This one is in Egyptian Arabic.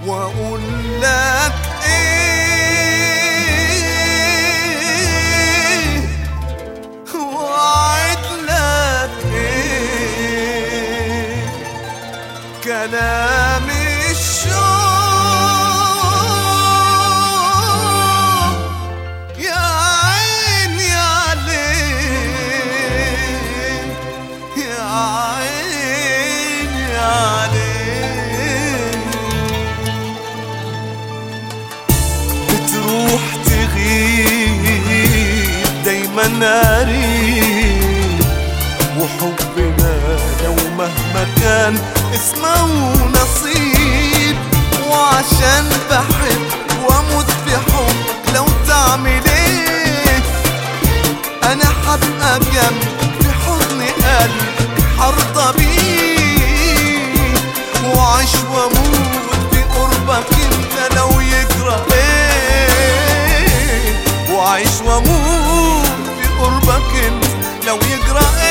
واقول لك ايه واعد لك ايه كلام الشوق يا عيني عليك يا عيني عليك بتروح تغيب دايما قريب وحبنا لو مهما كان اسمه نصيب وعشان بحب واموت في حب لو تعمل ايه انا حبقى جنبك في حضن قلبك حرضى بيه وعيش واموت في قربك انت لو يجرى ايه وعيش واموت في قربك انت لو يجرى ايه